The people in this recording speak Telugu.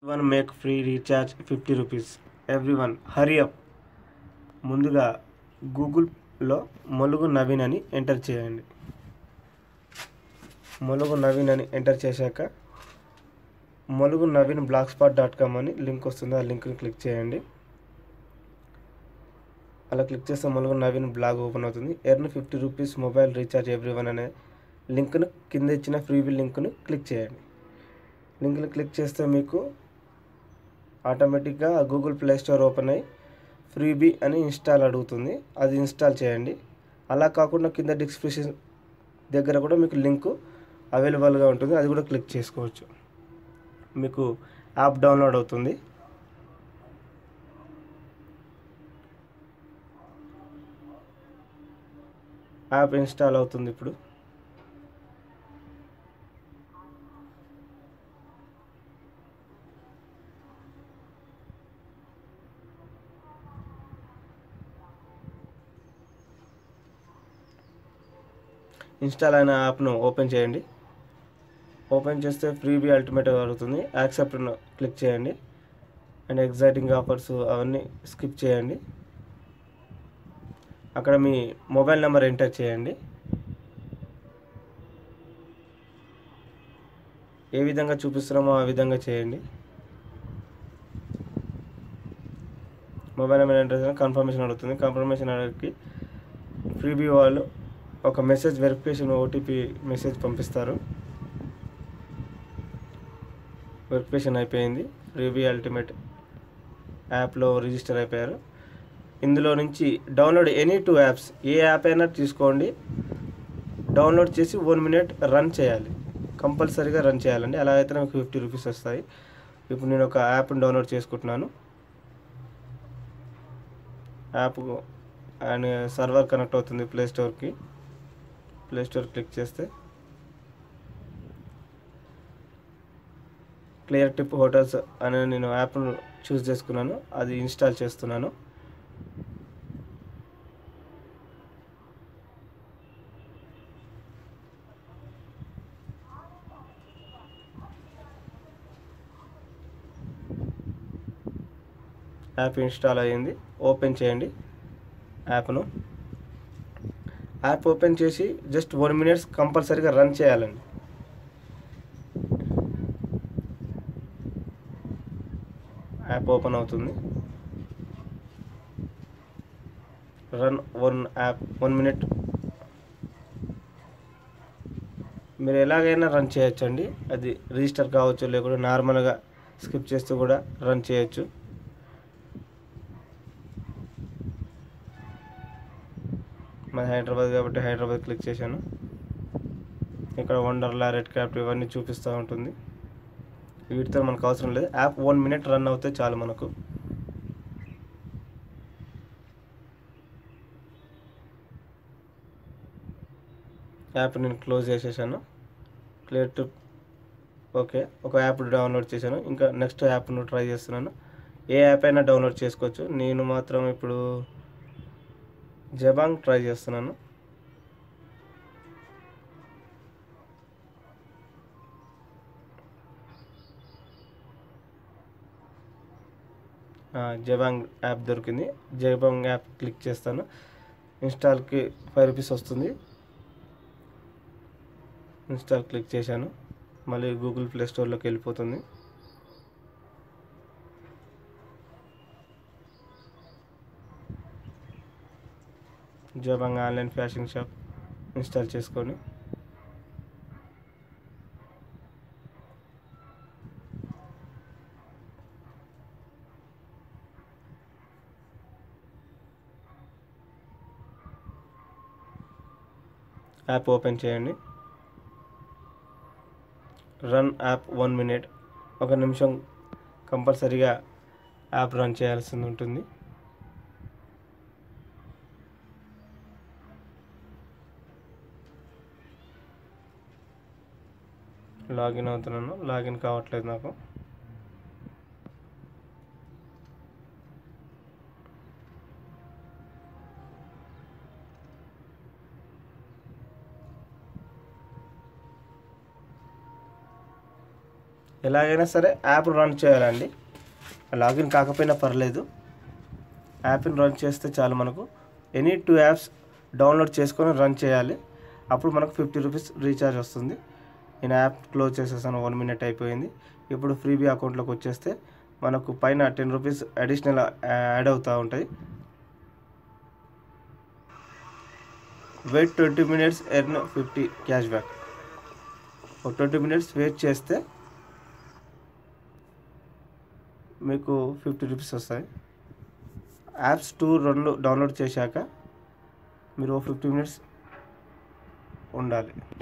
one make free recharge fifty rupees every one hurry up ముందుగా గూగుల్లో మొలుగు నవీన్ అని ఎంటర్ చేయండి మొలుగు నవీన్ అని ఎంటర్ చేశాక Molugu Naveen blogspot dot com అని లింక్ వస్తుంది ఆ లింక్ని క్లిక్ చేయండి అలా క్లిక్ చేస్తే మొలుగు నవీన్ బ్లాగ్ ఓపెన్ అవుతుంది earn fifty rupees mobile recharge every one అనే లింక్ను కింద ఇచ్చిన ఫ్రీబీ లింక్ను క్లిక్ చేయండి లింక్ని క్లిక్ చేస్తే మీకు ఆటోమేటిక్గా గూగుల్ ప్లే స్టోర్ ఓపెన్ అయ్యి ఫ్రీబీ అని ఇన్స్టాల్ అడుగుతుంది అది ఇన్స్టాల్ చేయండి అలా కాకుండా కింద డిస్క్రిప్షన్ దగ్గర కూడా మీకు లింకు అవైలబుల్గా ఉంటుంది అది కూడా క్లిక్ చేసుకోవచ్చు మీకు యాప్ డౌన్లోడ్ అవుతుంది యాప్ ఇన్స్టాల్ అవుతుంది ఇప్పుడు ఇన్స్టాల్ అయిన యాప్ను ఓపెన్ చేయండి ఓపెన్ చేస్తే ఫ్రీబీ అల్టిమేట్ అడుగుతుంది యాక్సెప్ట్ క్లిక్ చేయండి అండ్ ఎగ్జైటింగ్ ఆఫర్స్ అవన్నీ స్కిప్ చేయండి అక్కడ మీ మొబైల్ నెంబర్ ఎంటర్ చేయండి ఏ విధంగా చూపిస్తున్నామో ఆ విధంగా చేయండి మొబైల్ నెంబర్ ఎంటర్ చేసిన కన్ఫర్మేషన్ అడుగుతుంది కన్ఫర్మేషన్ అడిగి ఫ్రీబీ వాళ్ళు ఒక మెసేజ్ వెరిఫికేషన్ ఓటీపీ మెసేజ్ పంపిస్తారు వెరిఫికేషన్ అయిపోయింది ఫ్రీబీ అల్టిమేట్ యాప్లో రిజిస్టర్ అయిపోయారు ఇందులో నుంచి డౌన్లోడ్ ఎనీ టూ యాప్స్ ఏ యాప్ అయినా తీసుకోండి డౌన్లోడ్ చేసి వన్ మినిట్ రన్ చేయాలి కంపల్సరీగా రన్ చేయాలండి అలా అయితే నాకు ఫిఫ్టీ రూపీస్ వస్తాయి ఇప్పుడు నేను ఒక యాప్ని డౌన్లోడ్ చేసుకుంటున్నాను యాప్ అండ్ సర్వర్ కనెక్ట్ అవుతుంది ప్లే స్టోర్కి ప్లే స్టోర్ క్లిక్ చేస్తే క్లియర్ టిప్ హోటల్స్ అనే నేను యాప్ను చూస్ చేసుకున్నాను అది ఇన్స్టాల్ చేస్తున్నాను యాప్ ఇన్స్టాల్ అయ్యింది ఓపెన్ చేయండి యాప్ను యాప్ ఓపెన్ చేసి జస్ట్ వన్ మినిట్స్ కంపల్సరీగా రన్ చేయాలండి యాప్ ఓపెన్ అవుతుంది run one app one minute మీరు ఎలాగైనా రన్ చేయొచ్చండి అది రిజిస్టర్ కావచ్చు లేకుంటే నార్మల్గా స్కిప్ చేస్తూ కూడా రన్ చేయొచ్చు మాది హైదరాబాద్ కాబట్టి హైదరాబాద్ క్లిక్ చేశాను ఇక్కడ వండర్లా రెడ్ క్రాఫ్ట్ ఇవన్నీ చూపిస్తూ ఉంటుంది వీటితో మనకు అవసరం లేదు యాప్ వన్ మినిట్ రన్ అవుతే చాలు మనకు యాప్ నేను క్లోజ్ చేసేసాను క్లియర్ టు ఓకే ఒక యాప్ డౌన్లోడ్ చేశాను ఇంకా నెక్స్ట్ యాప్ను ట్రై చేస్తున్నాను ఏ యాప్ అయినా డౌన్లోడ్ చేసుకోవచ్చు నేను మాత్రం ఇప్పుడు జబాంగ్ ట్రై చేస్తున్నాను జబాంగ్ యాప్ దొరికింది జబాంగ్ యాప్ క్లిక్ చేస్తాను ఇన్స్టాల్కి ఫైవ్ రూపీస్ వస్తుంది ఇన్స్టాల్ క్లిక్ చేశాను మళ్ళీ గూగుల్ ప్లే స్టోర్లోకి వెళ్ళిపోతుంది Jabong online fashion shop install చేసుకొని యాప్ ఓపెన్ చేయండి రన్ యాప్ వన్ మినిట్ ఒక నిమిషం కంపల్సరీగా యాప్ రన్ చేయాల్సి ఉంటుంది లాగిన్ అవుతున్నాను లాగిన్ కావట్లేదు నాకు ఎలాగైనా సరే యాప్ రన్ చేయాలండి లాగిన్ కాకపోయినా పర్లేదు యాప్ని రన్ చేస్తే చాలు మనకు ఎనీ టూ యాప్స్ డౌన్లోడ్ చేసుకొని రన్ చేయాలి అప్పుడు మనకు ఫిఫ్టీ రూపీస్ రీఛార్జ్ వస్తుంది నేను యాప్ క్లోజ్ చేసేసాను వన్ మినిట్ అయిపోయింది ఇప్పుడు ఫ్రీబీ అకౌంట్లోకి వచ్చేస్తే మనకు పైన టెన్ రూపీస్ అడిషనల్ యాడ్ అవుతూ ఉంటాయి wait twenty minutes earn fifty cash back ఒక ట్వంటీ మినిట్స్ వెయిట్ చేస్తే మీకు ఫిఫ్టీ రూపీస్ వస్తాయి యాప్స్ టూ రెండు డౌన్లోడ్ చేశాక మీరు ఫిఫ్టీ మినిట్స్ ఉండాలి